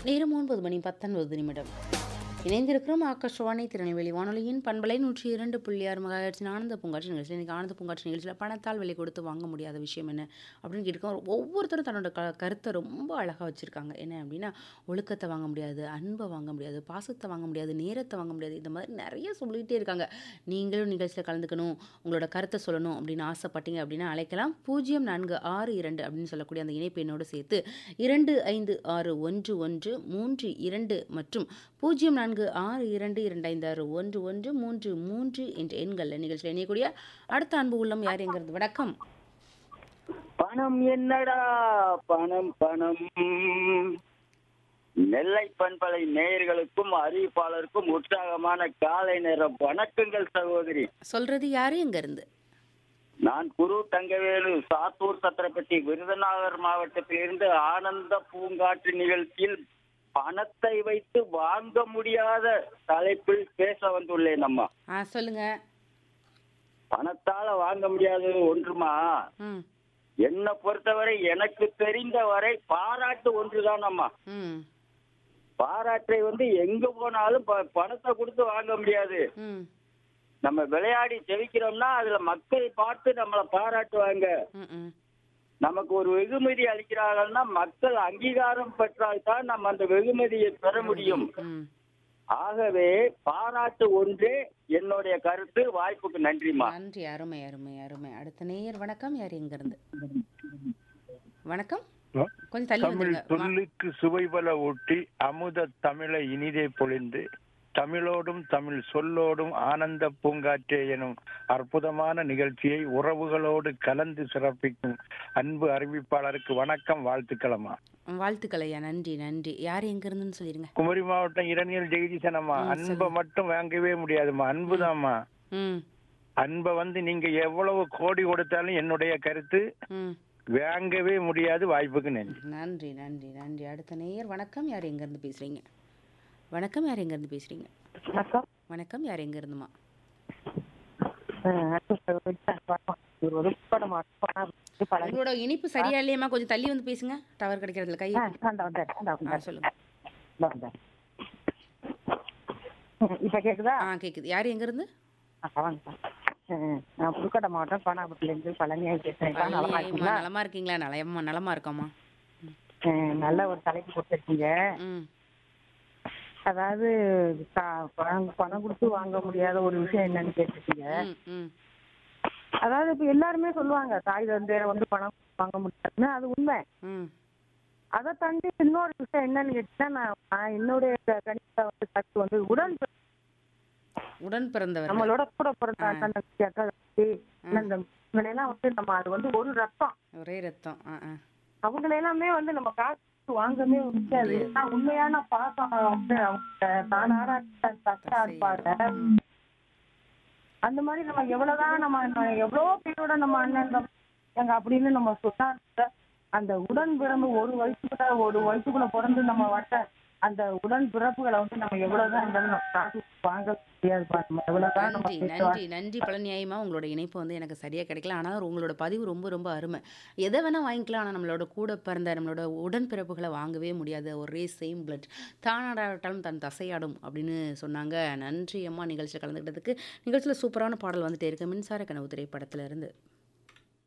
நேரம் ஒன்பது மணி பத்தொன்பது நிமிடம் இணைந்திருக்கிறோம் ஆகாஷவாணி திருநெல்வேலி வானொலியின் பண்பலை நூற்றி இரண்டு புள்ளி ஆறு மகாயிரத்தின் ஆனந்த பூங்காட்சி நிகழ்ச்சி இன்றைக்கி ஆனந்த பூங்காட்சி நிகழ்ச்சியில் பணத்தால் விலை கொடுத்து வாங்க முடியாத விஷயம் என்ன அப்படின்னு கேட்கும் ஒவ்வொருத்தரும் தன்னோட க கருத்தை ரொம்ப அழகாக வச்சுருக்காங்க என்ன அப்படின்னா ஒழுக்கத்தை வாங்க முடியாது அன்பை வாங்க முடியாது பாசத்தை வாங்க முடியாது நேரத்தை வாங்க முடியாது இந்த மாதிரி நிறைய சொல்லிகிட்டே இருக்காங்க நீங்களும் நிகழ்ச்சியில் கலந்துக்கணும் உங்களோட கருத்தை சொல்லணும் அப்படின்னு ஆசைப்பட்டீங்க அப்படின்னா அழைக்கலாம் பூஜ்ஜியம் நான்கு ஆறு இரண்டு அப்படின்னு சொல்லக்கூடிய அந்த இணைப்பு எண்ணோடு சேர்த்து இரண்டு ஐந்து ஆறு ஒன்று ஒன்று மூன்று இரண்டு மற்றும் பூஜ்ஜியம் நான்கு ஆறு இரண்டு இரண்டு ஐந்து ஆறு ஒன்று ஒன்று மூன்று மூன்று என்ற எண்களில் நிகழ்ச்சியில் இணையக்கூடிய அடுத்த அன்பு உள்ளம் யார் எங்கிறது வணக்கம் பணம் என்னடா பணம் பணம் நெல்லை பண்பலை நேயர்களுக்கும் அறிவிப்பாளருக்கும் உற்சாகமான காலை நேரம் வணக்கங்கள் சகோதரி சொல்றது யாரு எங்க இருந்து நான் குரு தங்கவேலு சாத்தூர் சத்திரப்பட்டி விருதுநகர் மாவட்டத்திலிருந்து ஆனந்த பூங்காற்று நிகழ்ச்சியில் பணத்தை வைத்து வாங்க முடியாத தலைப்பில் பேச வந்துள்ளேன் அம்மா ஆ சொல்லுங்க பணத்தால வாங்க முடியாதது ஒன்றுமா ம் என்னை பொறுத்தவரை எனக்கு தெரிந்த வரை பாராட்டு ஒன்றுதான் அம்மா ம் பாராட்டை வந்து எங்க போனாலும் ப- பணத்தை கொடுத்து வாங்க முடியாது ம் நம்ம விளையாடி ஜெயிக்கிறோம்னா அதுல மக்கள் பார்த்து நம்மளை பாராட்டுவாங்க ம் ம் நமக்கு ஒரு வெகுமதி அளிக்கிறாங்கன்னா மக்கள் அங்கீகாரம் பெற்றால்தான் நம்ம அந்த வெகுமதியை பெற முடியும் ம் ஆகவே பாராட்டு ஒன்றே என்னுடைய கருத்து வாய்ப்புக்கு நன்றிமா நன்றி அருமை அருமை அருமை அடுத்த நேயர் வணக்கம் யார் எங்க இருந்து வணக்கம் ஹலோ. கொஞ்சம் தள்ளி தமிழ் வந்துருங்க வா- சொல்லுக்கு சுவைபல ஊட்டி அமுத தமிழை இனிதே பொழிந்து தமிழோடும் தமிழ் சொல்லோடும் ஆனந்த பூங்காற்றே எனும் அற்புதமான நிகழ்ச்சியை உறவுகளோடு கலந்து சிறப்பிக்கும் அன்பு அறிவிப்பாளருக்கு வணக்கம் வாழ்த்துக்களம்மா வாழ்த்துக்கள் ஐயா நன்றி நன்றி யார் எங்க இருந்துன்னு சொல்லிருங்க குமரி மாவட்டம் இரணியல் ஜெகதீசனம்மா ம், அன்பை சொல்லுங்க. மட்டும் வாங்கவே முடியாதும்மா அன்புதாம்மா ம் அன்பை வந்து நீங்க எவ்வளவு கோடி கொடுத்தாலும் என்னுடைய கருத்து ம் வாங்கவே முடியாது வாய்ப்புக்கு நன்றி நன்றி நன்றி நன்றி அடுத்த நேயர் வணக்கம் யார் எங்க இருந்து பேசுறீங்க வணக்கம் யார் எங்க இருந்து பேசுறீங்க வணக்கம் வணக்கம் யார் எங்க இருந்துமா ஒரு உட்பட மாட்டோம் பழகி உங்களோட இனிப்பு சரியா இல்லையம்மா கொஞ்சம் தள்ளி வந்து பேசுங்க டவர் கிடைக்கிறதுல கை ஆ, அந்த வந்தாரு, அந்த ஆ வந்தாரு, சொல்லுங்க இந்த வந்தாரு. ம், இப்ப கேக்குதா ஆ கேக்குது யார் எங்க இருந்து ஆ, வாங்க ம், நான் புதுக்கோட்டை மாவட்டம் பானாபுரத்துல இருந்து பழனியா பேசுறேன் நலமா பழனியம்மா, இருக்கீங்களா நலமா இருக்கீங்களா நலமா நலமா இருக்கோம்மா ம், நல்ல ஒரு தலைப்பு கொடுத்துருக்கீங்க ம் அதாவது கா- பணம் பணம் கொடுத்து வாங்க முடியாத ஒரு விஷயம் என்னன்னு கேட்டிருக்கீங்க ம் ம் அதாவது இப்ப எல்லாருமே சொல்லுவாங்க தாய் தந்தை வந்து பணம் வாங்க முடியாதுன்னு அது உண்மை ம் அதை தாண்டி இன்னொரு விஷயம் என்னன்னு கேட்டீங்கன்னா நான் நான் என்னுடைய கணித வந்து கருத்து வந்து உடல் உடன் பிறந்தவர் நம்மளோட கூட பிறந்த ஆ. அண்ணன் தம்பி, அக்கா தம்பி, அண்ணன் தம்பி, இவங்களெல்லாம் வந்து நம்ம அது வந்து ஒரு ரத்தம் ஒரே ரத்தம் ஆ ஆ அவங்க எல்லாமே வந்து நம்ம காசு கொடுத்து வாங்கவே முடியாது ஏன்னா உண்மையான பாசம் வந்து அவங்க தானார தக்கா இருப்பாங்க அந்த மாதிரி நம்ம எவ்வளவுதான் நம்ம நம்ம எவ்வளவு பேரோட நம்ம அண்ணன் தம்பி, எங்க அப்படின்னு நம்ம சொன்னா கூட அந்த உடன் பிறந்து ஒரு வயசுக்குள்ள ஒரு வயசுக்குள்ள பிறந்து நம்ம வட்ட அந்த உடன் பிறப்புகளை வந்து நம்ம எவ்வளவுதான் இருந்தாலும் நம்ம காசு கொடுத்து வாங்க முடியாது பாரு. நம்ம எவ்வளவுதான் நம்ம நன்றி பேசுவா- நன்றி நன்றி பழனியாயமா உங்களோட இணைப்பு வந்து எனக்கு சரியா கிடைக்கல ஆனால் உங்களோட பதிவு ரொம்ப ரொம்ப அருமை எதை வேணா வாங்கிக்கலாம் ஆனால் நம்மளோட கூட பிறந்த நம்மளோட உடன்பிறப்புகளை வாங்கவே முடியாது ஒரே சேம் பிளட் தானாடாட்டாலும் தன் தசையாடும் அப்படின்னு சொன்னாங்க நன்றி அம்மா நிகழ்ச்சியில் கலந்துக்கிட்டதுக்கு நிகழ்ச்சியில் சூப்பரான பாடல் வந்துட்டே இருக்கு மின்சார கனவு திரைப்படத்துல இருந்து